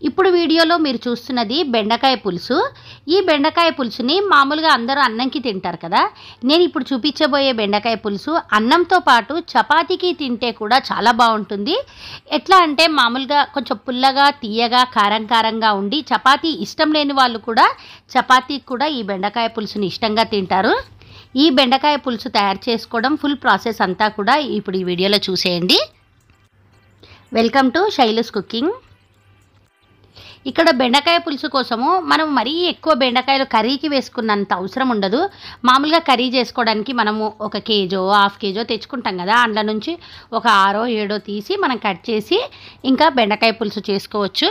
ఇప్పుడు వీడియోలో మీరు చూస్తున్నది బెండకాయ పులుసు ఈ బెండకాయ పులుసుని మామూలుగా అందరూ అన్నంకి తింటారు కదా నేను ఇప్పుడు చూపించబోయే బెండకాయ పులుసు అన్నంతో పాటు చపాతీకి తింటే కూడా చాలా బాగుంటుంది ఎట్లా అంటే మామూలుగా కొంచెం పుల్లగా తీయగా కారం కారంగా ఉండి చపాతీ ఇష్టం లేని వాళ్ళు కూడా చపాతీకి కూడా ఈ బెండకాయ పులుసుని ఇష్టంగా తింటారు ఈ బెండకాయ పులుసు తయారు చేసుకోవడం ఫుల్ ప్రాసెస్ అంతా కూడా ఇప్పుడు ఈ వీడియోలో చూసేయండి వెల్కమ్ టు శైలుస్ కుకింగ్ ఇక్కడ బెండకాయ పులుసు కోసము మనం మరీ ఎక్కువ బెండకాయలు కర్రీకి వేసుకున్నంత అవసరం ఉండదు మామూలుగా కర్రీ చేసుకోవడానికి మనము ఒక కేజో హాఫ్ కేజో తెచ్చుకుంటాం కదా అందులో నుంచి ఒక ఆరో ఏడో తీసి మనం కట్ చేసి ఇంకా బెండకాయ పులుసు చేసుకోవచ్చు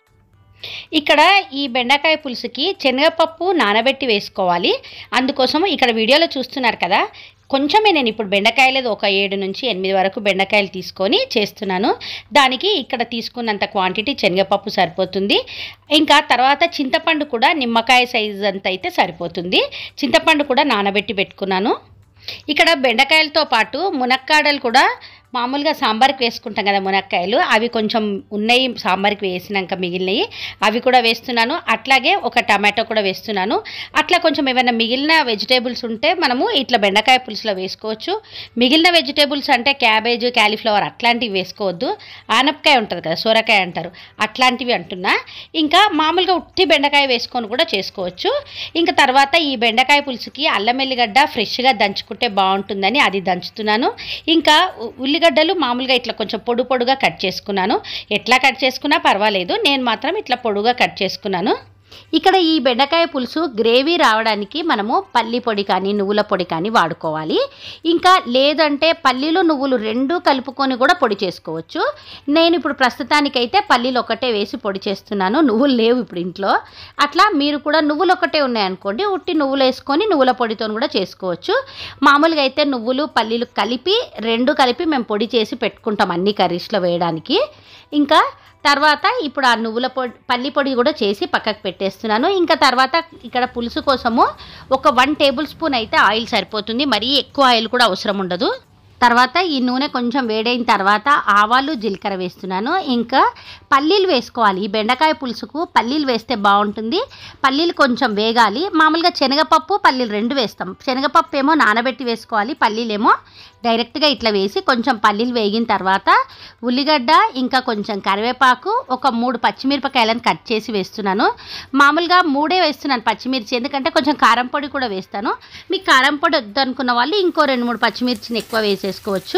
ఇక్కడ ఈ బెండకాయ పులుసుకి శనగపప్పు నానబెట్టి వేసుకోవాలి అందుకోసం ఇక్కడ వీడియోలో చూస్తున్నారు కదా కొంచెమే నేను ఇప్పుడు బెండకాయలేదు ఒక ఏడు నుంచి ఎనిమిది వరకు బెండకాయలు తీసుకొని చేస్తున్నాను దానికి ఇక్కడ తీసుకున్నంత క్వాంటిటీ శనగపప్పు సరిపోతుంది ఇంకా తర్వాత చింతపండు కూడా నిమ్మకాయ సైజ్ అంత అయితే సరిపోతుంది చింతపండు కూడా నానబెట్టి పెట్టుకున్నాను ఇక్కడ బెండకాయలతో పాటు మునక్కాడలు కూడా మామూలుగా సాంబార్కి వేసుకుంటాం కదా మునక్కాయలు అవి కొంచెం ఉన్నాయి సాంబార్కి వేసినాక మిగిలినవి అవి కూడా వేస్తున్నాను అట్లాగే ఒక టమాటో కూడా వేస్తున్నాను అట్లా కొంచెం ఏమైనా మిగిలిన వెజిటేబుల్స్ ఉంటే మనము ఇట్లా బెండకాయ పులుసులో వేసుకోవచ్చు మిగిలిన వెజిటేబుల్స్ అంటే క్యాబేజ్ క్యాలీఫ్లవర్ అట్లాంటివి వేసుకోవద్దు ఆనపకాయ ఉంటుంది కదా సొరకాయ అంటారు అట్లాంటివి అంటున్నా ఇంకా మామూలుగా ఉట్టి బెండకాయ వేసుకొని కూడా చేసుకోవచ్చు ఇంకా తర్వాత ఈ బెండకాయ పులుసుకి అల్లం ఎల్లిగడ్డ ఫ్రెష్గా దంచుకుంటే బాగుంటుందని అది దంచుతున్నాను ఇంకా ఉ- ఉల్లిగడ్డలు మామూలుగా ఇట్లా కొంచెం పొడు పొడుగా కట్ చేసుకున్నాను ఎట్లా కట్ చేసుకున్నా పర్వాలేదు నేను మాత్రం ఇట్లా పొడుగా కట్ చేసుకున్నాను ఇక్కడ ఈ బెండకాయ పులుసు గ్రేవీ రావడానికి మనము పల్లి పొడి కానీ నువ్వుల పొడి కానీ వాడుకోవాలి ఇంకా లేదంటే పల్లీలు నువ్వులు రెండు కలుపుకొని కూడా పొడి చేసుకోవచ్చు నేను ఇప్పుడు ప్రస్తుతానికైతే పల్లీలు ఒకటే వేసి పొడి చేస్తున్నాను నువ్వులు లేవు ఇప్పుడు ఇంట్లో అట్లా మీరు కూడా నువ్వులు ఒకటే ఉన్నాయనుకోండి ఉట్టి నువ్వులు వేసుకొని నువ్వుల పొడితో కూడా చేసుకోవచ్చు మామూలుగా అయితే నువ్వులు పల్లీలు కలిపి రెండు కలిపి మేము పొడి చేసి పెట్టుకుంటాం అన్ని కర్రీస్లో వేయడానికి ఇంకా తర్వాత ఇప్పుడు ఆ నువ్వుల పొడి పల్లి పొడి కూడా చేసి పక్కకు పెట్టేస్తున్నాను ఇంకా తర్వాత ఇక్కడ పులుసు కోసము ఒక వన్ టేబుల్ స్పూన్ అయితే ఆయిల్ సరిపోతుంది మరీ ఎక్కువ ఆయిల్ కూడా అవసరం ఉండదు తర్వాత ఈ నూనె కొంచెం వేడైన తర్వాత ఆవాలు జీలకర్ర వేస్తున్నాను ఇంకా పల్లీలు వేసుకోవాలి ఈ బెండకాయ పులుసుకు పల్లీలు వేస్తే బాగుంటుంది పల్లీలు కొంచెం వేగాలి మామూలుగా శనగపప్పు పల్లీలు రెండు వేస్తాం శనగపప్పు ఏమో నానబెట్టి వేసుకోవాలి పల్లీలేమో డైరెక్ట్గా ఇట్లా వేసి కొంచెం పల్లీలు వేగిన తర్వాత ఉల్లిగడ్డ ఇంకా కొంచెం కరివేపాకు ఒక మూడు పచ్చిమిరపకాయలను కట్ చేసి వేస్తున్నాను మామూలుగా మూడే వేస్తున్నాను పచ్చిమిర్చి ఎందుకంటే కొంచెం కారం పొడి కూడా వేస్తాను మీకు కారం పొడి వద్దనుకున్న వాళ్ళు ఇంకో రెండు మూడు పచ్చిమిర్చిని ఎక్కువ వేసేసుకోవచ్చు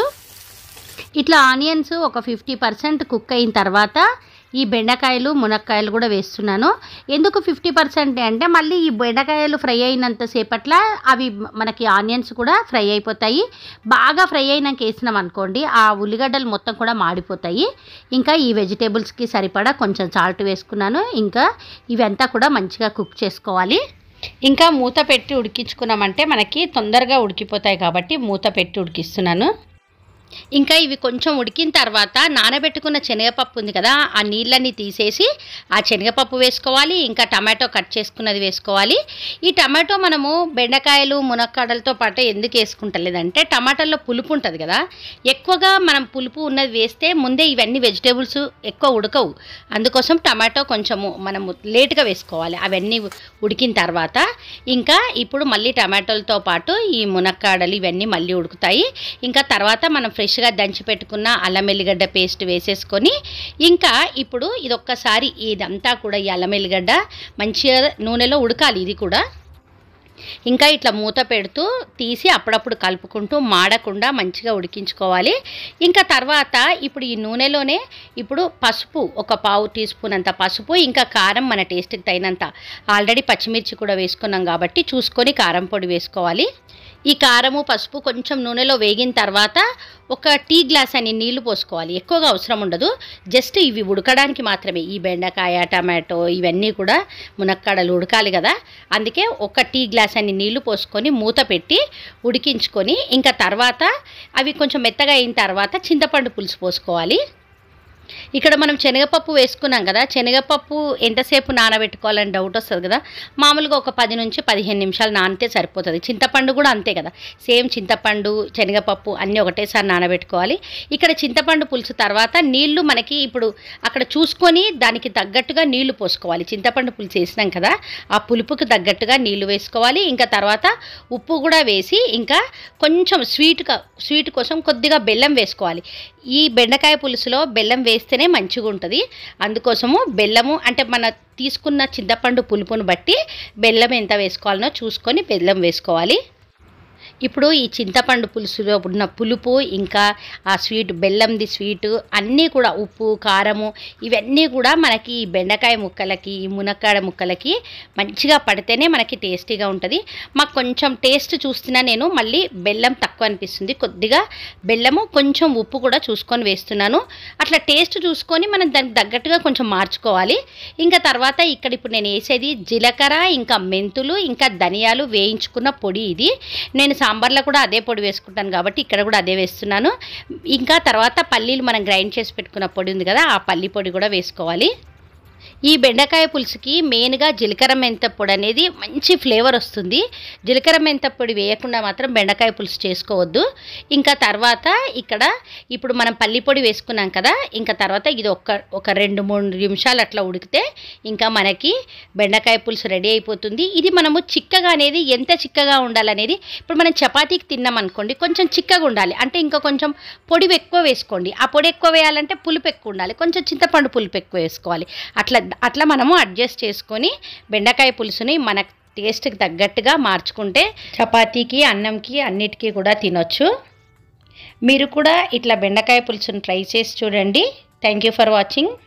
ఇట్లా ఆనియన్స్ ఒక ఫిఫ్టీ పర్సెంట్ కుక్ అయిన తర్వాత ఈ బెండకాయలు మునక్కాయలు కూడా వేస్తున్నాను ఎందుకు ఫిఫ్టీ పర్సెంట్ అంటే మళ్ళీ ఈ బెండకాయలు ఫ్రై అయినంత సేపట్ల అవి మనకి ఆనియన్స్ కూడా ఫ్రై అయిపోతాయి బాగా ఫ్రై అయినాక వేసినాం అనుకోండి ఆ ఉల్లిగడ్డలు మొత్తం కూడా మాడిపోతాయి ఇంకా ఈ వెజిటేబుల్స్కి సరిపడా కొంచెం సాల్ట్ వేసుకున్నాను ఇంకా ఇవంతా కూడా మంచిగా కుక్ చేసుకోవాలి ఇంకా మూత పెట్టి ఉడికించుకున్నామంటే మనకి తొందరగా ఉడికిపోతాయి కాబట్టి మూత పెట్టి ఉడికిస్తున్నాను ఇంకా ఇవి కొంచెం ఉడికిన తర్వాత నానబెట్టుకున్న శనగపప్పు ఉంది కదా ఆ నీళ్ళని తీసేసి ఆ శనగపప్పు వేసుకోవాలి ఇంకా టమాటో కట్ చేసుకున్నది వేసుకోవాలి ఈ టమాటో మనము బెండకాయలు మునక్కాడలతో పాటు ఎందుకు వేసుకుంటలేదంటే టమాటాల్లో పులుపు ఉంటుంది కదా ఎక్కువగా మనం పులుపు ఉన్నది వేస్తే ముందే ఇవన్నీ వెజిటేబుల్స్ ఎక్కువ ఉడకవు అందుకోసం టమాటో కొంచెము మనము లేట్గా వేసుకోవాలి అవన్నీ ఉడికిన తర్వాత ఇంకా ఇప్పుడు మళ్ళీ టమాటోలతో పాటు ఈ మునక్కాడలు ఇవన్నీ మళ్ళీ ఉడుకుతాయి ఇంకా తర్వాత మనం ఫ్రెష్గా దంచి పెట్టుకున్న అల్లం ఎల్లిగడ్డ పేస్ట్ వేసేసుకొని ఇంకా ఇప్పుడు ఇది ఒక్కసారి ఇదంతా కూడా ఈ అల్లం ఎల్లిగడ్డ మంచిగా నూనెలో ఉడకాలి ఇది కూడా ఇంకా ఇట్లా మూత పెడుతూ తీసి అప్పుడప్పుడు కలుపుకుంటూ మాడకుండా మంచిగా ఉడికించుకోవాలి ఇంకా తర్వాత ఇప్పుడు ఈ నూనెలోనే ఇప్పుడు పసుపు ఒక పావు టీ స్పూన్ అంత పసుపు ఇంకా కారం మన టేస్ట్కి తగినంత ఆల్రెడీ పచ్చిమిర్చి కూడా వేసుకున్నాం కాబట్టి చూసుకొని కారం పొడి వేసుకోవాలి ఈ కారము పసుపు కొంచెం నూనెలో వేగిన తర్వాత ఒక టీ గ్లాస్ అని నీళ్లు పోసుకోవాలి ఎక్కువగా అవసరం ఉండదు జస్ట్ ఇవి ఉడకడానికి మాత్రమే ఈ బెండకాయ టమాటో ఇవన్నీ కూడా మునక్కాడలు ఉడకాలి కదా అందుకే ఒక టీ గ్లాస్ అని నీళ్లు పోసుకొని మూత పెట్టి ఉడికించుకొని ఇంకా తర్వాత అవి కొంచెం మెత్తగా అయిన తర్వాత చింతపండు పులుసు పోసుకోవాలి ఇక్కడ మనం శనగపప్పు వేసుకున్నాం కదా శనగపప్పు ఎంతసేపు నానబెట్టుకోవాలని డౌట్ వస్తుంది కదా మామూలుగా ఒక పది నుంచి పదిహేను నిమిషాలు నానితే సరిపోతుంది చింతపండు కూడా అంతే కదా సేమ్ చింతపండు శనగపప్పు అన్నీ ఒకటేసారి నానబెట్టుకోవాలి ఇక్కడ చింతపండు పులుసు తర్వాత నీళ్లు మనకి ఇప్పుడు అక్కడ చూసుకొని దానికి తగ్గట్టుగా నీళ్లు పోసుకోవాలి చింతపండు పులుసు వేసినాం కదా ఆ పులుపుకి తగ్గట్టుగా నీళ్లు వేసుకోవాలి ఇంకా తర్వాత ఉప్పు కూడా వేసి ఇంకా కొంచెం స్వీట్గా స్వీట్ కోసం కొద్దిగా బెల్లం వేసుకోవాలి ఈ బెండకాయ పులుసులో బెల్లం వేస్తేనే మంచిగా ఉంటుంది అందుకోసము బెల్లము అంటే మన తీసుకున్న చింతపండు పులుపును బట్టి బెల్లం ఎంత వేసుకోవాలనో చూసుకొని బెల్లం వేసుకోవాలి ఇప్పుడు ఈ చింతపండు పులుసులో ఉన్న పులుపు ఇంకా ఆ స్వీట్ బెల్లంది స్వీటు అన్నీ కూడా ఉప్పు కారము ఇవన్నీ కూడా మనకి ఈ బెండకాయ ముక్కలకి ఈ మునక్కాడ ముక్కలకి మంచిగా పడితేనే మనకి టేస్టీగా ఉంటుంది మాకు కొంచెం టేస్ట్ చూస్తున్నా నేను మళ్ళీ బెల్లం తక్కువ అనిపిస్తుంది కొద్దిగా బెల్లము కొంచెం ఉప్పు కూడా చూసుకొని వేస్తున్నాను అట్లా టేస్ట్ చూసుకొని మనం దానికి తగ్గట్టుగా కొంచెం మార్చుకోవాలి ఇంకా తర్వాత ఇక్కడ ఇప్పుడు నేను వేసేది జీలకర్ర ఇంకా మెంతులు ఇంకా ధనియాలు వేయించుకున్న పొడి ఇది నేను సాంబార్లో కూడా అదే పొడి వేసుకుంటాను కాబట్టి ఇక్కడ కూడా అదే వేస్తున్నాను ఇంకా తర్వాత పల్లీలు మనం గ్రైండ్ చేసి పెట్టుకున్న పొడి ఉంది కదా ఆ పల్లి పొడి కూడా వేసుకోవాలి ఈ బెండకాయ పులుసుకి మెయిన్గా జీలకర్ర మెంత పొడి అనేది మంచి ఫ్లేవర్ వస్తుంది జీలకర్ర మెంత పొడి వేయకుండా మాత్రం బెండకాయ పులుసు చేసుకోవద్దు ఇంకా తర్వాత ఇక్కడ ఇప్పుడు మనం పల్లి పొడి వేసుకున్నాం కదా ఇంకా తర్వాత ఇది ఒక ఒక రెండు మూడు నిమిషాలు అట్లా ఉడికితే ఇంకా మనకి బెండకాయ పులుసు రెడీ అయిపోతుంది ఇది మనము చిక్కగా అనేది ఎంత చిక్కగా ఉండాలనేది ఇప్పుడు మనం చపాతీకి తిన్నాం అనుకోండి కొంచెం చిక్కగా ఉండాలి అంటే ఇంకా కొంచెం పొడి ఎక్కువ వేసుకోండి ఆ పొడి ఎక్కువ వేయాలంటే పులుపు ఎక్కువ ఉండాలి కొంచెం చింతపండు పులుపు ఎక్కువ వేసుకోవాలి అట్లా అట్లా మనము అడ్జస్ట్ చేసుకొని బెండకాయ పులుసుని మన టేస్ట్కి తగ్గట్టుగా మార్చుకుంటే చపాతీకి అన్నంకి అన్నిటికీ కూడా తినొచ్చు మీరు కూడా ఇట్లా బెండకాయ పులుసుని ట్రై చేసి చూడండి థ్యాంక్ యూ ఫర్ వాచింగ్